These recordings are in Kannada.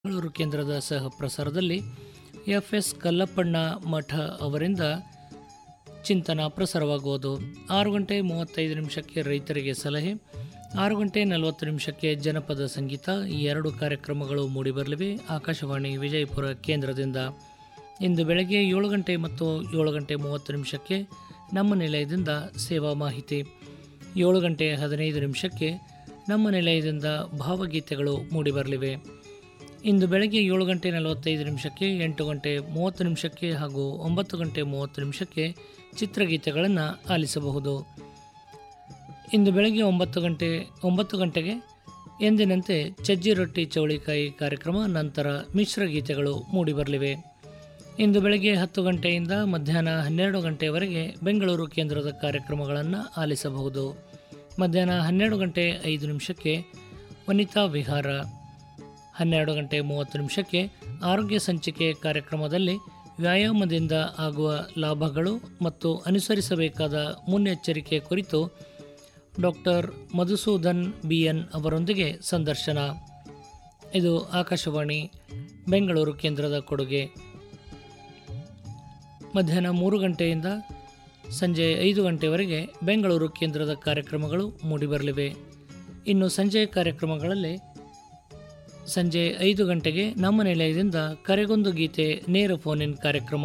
ಬೆಂಗಳೂರು ಕೇಂದ್ರದ ಸಹ ಪ್ರಸಾರದಲ್ಲಿ ಎಫ್ ಎಸ್ ಕಲ್ಲಪ್ಪಣ್ಣ ಮಠ ಅವರಿಂದ ಚಿಂತನ ಪ್ರಸಾರವಾಗುವುದು ಆರು ಗಂಟೆ ಮೂವತ್ತೈದು ನಿಮಿಷಕ್ಕೆ ರೈತರಿಗೆ ಸಲಹೆ ಆರು ಗಂಟೆ ನಲವತ್ತು ನಿಮಿಷಕ್ಕೆ ಜನಪದ ಸಂಗೀತ ಈ ಎರಡು ಕಾರ್ಯಕ್ರಮಗಳು ಮೂಡಿಬರಲಿವೆ ಆಕಾಶವಾಣಿ ವಿಜಯಪುರ ಕೇಂದ್ರದಿಂದ ಇಂದು ಬೆಳಗ್ಗೆ ಏಳು ಗಂಟೆ ಮತ್ತು ಏಳು ಗಂಟೆ ಮೂವತ್ತು ನಿಮಿಷಕ್ಕೆ ನಮ್ಮ ನಿಲಯದಿಂದ ಸೇವಾ ಮಾಹಿತಿ ಏಳು ಗಂಟೆ ಹದಿನೈದು ನಿಮಿಷಕ್ಕೆ ನಮ್ಮ ನಿಲಯದಿಂದ ಭಾವಗೀತೆಗಳು ಮೂಡಿಬರಲಿವೆ ಇಂದು ಬೆಳಗ್ಗೆ ಏಳು ಗಂಟೆ ನಲವತ್ತೈದು ನಿಮಿಷಕ್ಕೆ ಎಂಟು ಗಂಟೆ ಮೂವತ್ತು ನಿಮಿಷಕ್ಕೆ ಹಾಗೂ ಒಂಬತ್ತು ಗಂಟೆ ಮೂವತ್ತು ನಿಮಿಷಕ್ಕೆ ಚಿತ್ರಗೀತೆಗಳನ್ನು ಆಲಿಸಬಹುದು ಇಂದು ಬೆಳಗ್ಗೆ ಒಂಬತ್ತು ಗಂಟೆ ಒಂಬತ್ತು ಗಂಟೆಗೆ ಎಂದಿನಂತೆ ಚಜ್ಜಿ ರೊಟ್ಟಿ ಚೌಳಿಕಾಯಿ ಕಾರ್ಯಕ್ರಮ ನಂತರ ಮಿಶ್ರ ಗೀತೆಗಳು ಮೂಡಿಬರಲಿವೆ ಇಂದು ಬೆಳಗ್ಗೆ ಹತ್ತು ಗಂಟೆಯಿಂದ ಮಧ್ಯಾಹ್ನ ಹನ್ನೆರಡು ಗಂಟೆಯವರೆಗೆ ಬೆಂಗಳೂರು ಕೇಂದ್ರದ ಕಾರ್ಯಕ್ರಮಗಳನ್ನು ಆಲಿಸಬಹುದು ಮಧ್ಯಾಹ್ನ ಹನ್ನೆರಡು ಗಂಟೆ ಐದು ನಿಮಿಷಕ್ಕೆ ವನಿತಾ ವಿಹಾರ ಹನ್ನೆರಡು ಗಂಟೆ ಮೂವತ್ತು ನಿಮಿಷಕ್ಕೆ ಆರೋಗ್ಯ ಸಂಚಿಕೆ ಕಾರ್ಯಕ್ರಮದಲ್ಲಿ ವ್ಯಾಯಾಮದಿಂದ ಆಗುವ ಲಾಭಗಳು ಮತ್ತು ಅನುಸರಿಸಬೇಕಾದ ಮುನ್ನೆಚ್ಚರಿಕೆ ಕುರಿತು ಡಾಕ್ಟರ್ ಮಧುಸೂದನ್ ಬಿ ಎನ್ ಅವರೊಂದಿಗೆ ಸಂದರ್ಶನ ಇದು ಆಕಾಶವಾಣಿ ಬೆಂಗಳೂರು ಕೇಂದ್ರದ ಕೊಡುಗೆ ಮಧ್ಯಾಹ್ನ ಮೂರು ಗಂಟೆಯಿಂದ ಸಂಜೆ ಐದು ಗಂಟೆವರೆಗೆ ಬೆಂಗಳೂರು ಕೇಂದ್ರದ ಕಾರ್ಯಕ್ರಮಗಳು ಮೂಡಿಬರಲಿವೆ ಇನ್ನು ಸಂಜೆ ಕಾರ್ಯಕ್ರಮಗಳಲ್ಲಿ ಸಂಜೆ ಐದು ಗಂಟೆಗೆ ನಮ್ಮ ನಿಲಯದಿಂದ ಕರೆಗೊಂದು ಗೀತೆ ನೇರ ಫೋನ್ ಇನ್ ಕಾರ್ಯಕ್ರಮ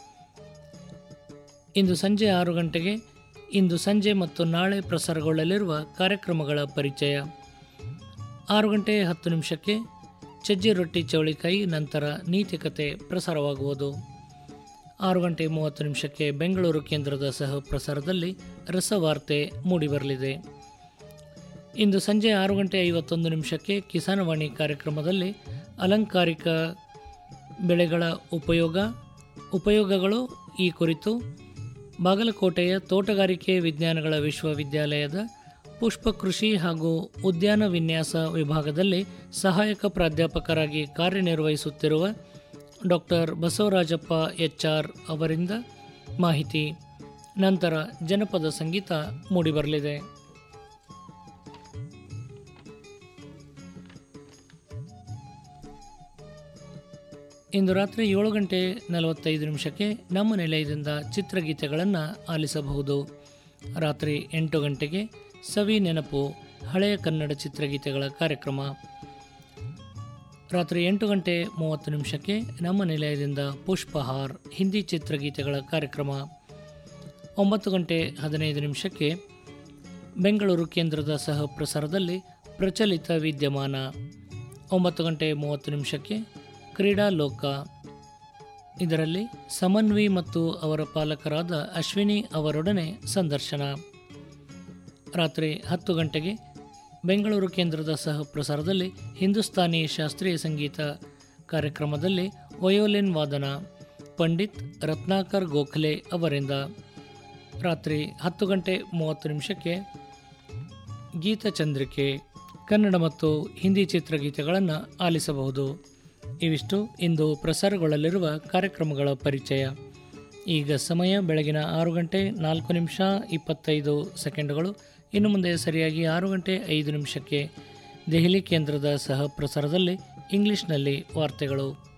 ಇಂದು ಸಂಜೆ ಆರು ಗಂಟೆಗೆ ಇಂದು ಸಂಜೆ ಮತ್ತು ನಾಳೆ ಪ್ರಸಾರಗೊಳ್ಳಲಿರುವ ಕಾರ್ಯಕ್ರಮಗಳ ಪರಿಚಯ ಆರು ಗಂಟೆ ಹತ್ತು ನಿಮಿಷಕ್ಕೆ ಚಜ್ಜಿ ರೊಟ್ಟಿ ಚೌಳಿಕಾಯಿ ನಂತರ ನೀತಿಕತೆ ಪ್ರಸಾರವಾಗುವುದು ಆರು ಗಂಟೆ ಮೂವತ್ತು ನಿಮಿಷಕ್ಕೆ ಬೆಂಗಳೂರು ಕೇಂದ್ರದ ಸಹ ಪ್ರಸಾರದಲ್ಲಿ ರಸವಾರ್ತೆ ಮೂಡಿಬರಲಿದೆ ಇಂದು ಸಂಜೆ ಆರು ಗಂಟೆ ಐವತ್ತೊಂದು ನಿಮಿಷಕ್ಕೆ ಕಿಸಾನವಾಣಿ ಕಾರ್ಯಕ್ರಮದಲ್ಲಿ ಅಲಂಕಾರಿಕ ಬೆಳೆಗಳ ಉಪಯೋಗ ಉಪಯೋಗಗಳು ಈ ಕುರಿತು ಬಾಗಲಕೋಟೆಯ ತೋಟಗಾರಿಕೆ ವಿಜ್ಞಾನಗಳ ವಿಶ್ವವಿದ್ಯಾಲಯದ ಪುಷ್ಪ ಕೃಷಿ ಹಾಗೂ ಉದ್ಯಾನ ವಿನ್ಯಾಸ ವಿಭಾಗದಲ್ಲಿ ಸಹಾಯಕ ಪ್ರಾಧ್ಯಾಪಕರಾಗಿ ಕಾರ್ಯನಿರ್ವಹಿಸುತ್ತಿರುವ ಡಾಕ್ಟರ್ ಬಸವರಾಜಪ್ಪ ಎಚ್ ಆರ್ ಅವರಿಂದ ಮಾಹಿತಿ ನಂತರ ಜನಪದ ಸಂಗೀತ ಮೂಡಿಬರಲಿದೆ ಇಂದು ರಾತ್ರಿ ಏಳು ಗಂಟೆ ನಲವತ್ತೈದು ನಿಮಿಷಕ್ಕೆ ನಮ್ಮ ನಿಲಯದಿಂದ ಚಿತ್ರಗೀತೆಗಳನ್ನು ಆಲಿಸಬಹುದು ರಾತ್ರಿ ಎಂಟು ಗಂಟೆಗೆ ಸವಿ ನೆನಪು ಹಳೆಯ ಕನ್ನಡ ಚಿತ್ರಗೀತೆಗಳ ಕಾರ್ಯಕ್ರಮ ರಾತ್ರಿ ಎಂಟು ಗಂಟೆ ಮೂವತ್ತು ನಿಮಿಷಕ್ಕೆ ನಮ್ಮ ನಿಲಯದಿಂದ ಪುಷ್ಪಹಾರ್ ಹಿಂದಿ ಚಿತ್ರಗೀತೆಗಳ ಕಾರ್ಯಕ್ರಮ ಒಂಬತ್ತು ಗಂಟೆ ಹದಿನೈದು ನಿಮಿಷಕ್ಕೆ ಬೆಂಗಳೂರು ಕೇಂದ್ರದ ಸಹ ಪ್ರಸಾರದಲ್ಲಿ ಪ್ರಚಲಿತ ವಿದ್ಯಮಾನ ಒಂಬತ್ತು ಗಂಟೆ ಮೂವತ್ತು ನಿಮಿಷಕ್ಕೆ ಕ್ರೀಡಾ ಲೋಕ ಇದರಲ್ಲಿ ಸಮನ್ವಿ ಮತ್ತು ಅವರ ಪಾಲಕರಾದ ಅಶ್ವಿನಿ ಅವರೊಡನೆ ಸಂದರ್ಶನ ರಾತ್ರಿ ಹತ್ತು ಗಂಟೆಗೆ ಬೆಂಗಳೂರು ಕೇಂದ್ರದ ಸಹ ಪ್ರಸಾರದಲ್ಲಿ ಹಿಂದೂಸ್ತಾನಿ ಶಾಸ್ತ್ರೀಯ ಸಂಗೀತ ಕಾರ್ಯಕ್ರಮದಲ್ಲಿ ವಯೋಲಿನ್ ವಾದನ ಪಂಡಿತ್ ರತ್ನಾಕರ್ ಗೋಖಲೆ ಅವರಿಂದ ರಾತ್ರಿ ಹತ್ತು ಗಂಟೆ ಮೂವತ್ತು ನಿಮಿಷಕ್ಕೆ ಗೀತಚಂದ್ರಿಕೆ ಕನ್ನಡ ಮತ್ತು ಹಿಂದಿ ಚಿತ್ರಗೀತೆಗಳನ್ನು ಆಲಿಸಬಹುದು ಇವಿಷ್ಟು ಇಂದು ಪ್ರಸಾರಗೊಳ್ಳಲಿರುವ ಕಾರ್ಯಕ್ರಮಗಳ ಪರಿಚಯ ಈಗ ಸಮಯ ಬೆಳಗಿನ ಆರು ಗಂಟೆ ನಾಲ್ಕು ನಿಮಿಷ ಇಪ್ಪತ್ತೈದು ಸೆಕೆಂಡುಗಳು ಇನ್ನು ಮುಂದೆ ಸರಿಯಾಗಿ ಆರು ಗಂಟೆ ಐದು ನಿಮಿಷಕ್ಕೆ ದೆಹಲಿ ಕೇಂದ್ರದ ಸಹ ಪ್ರಸಾರದಲ್ಲಿ ಇಂಗ್ಲಿಷ್ನಲ್ಲಿ ವಾರ್ತೆಗಳು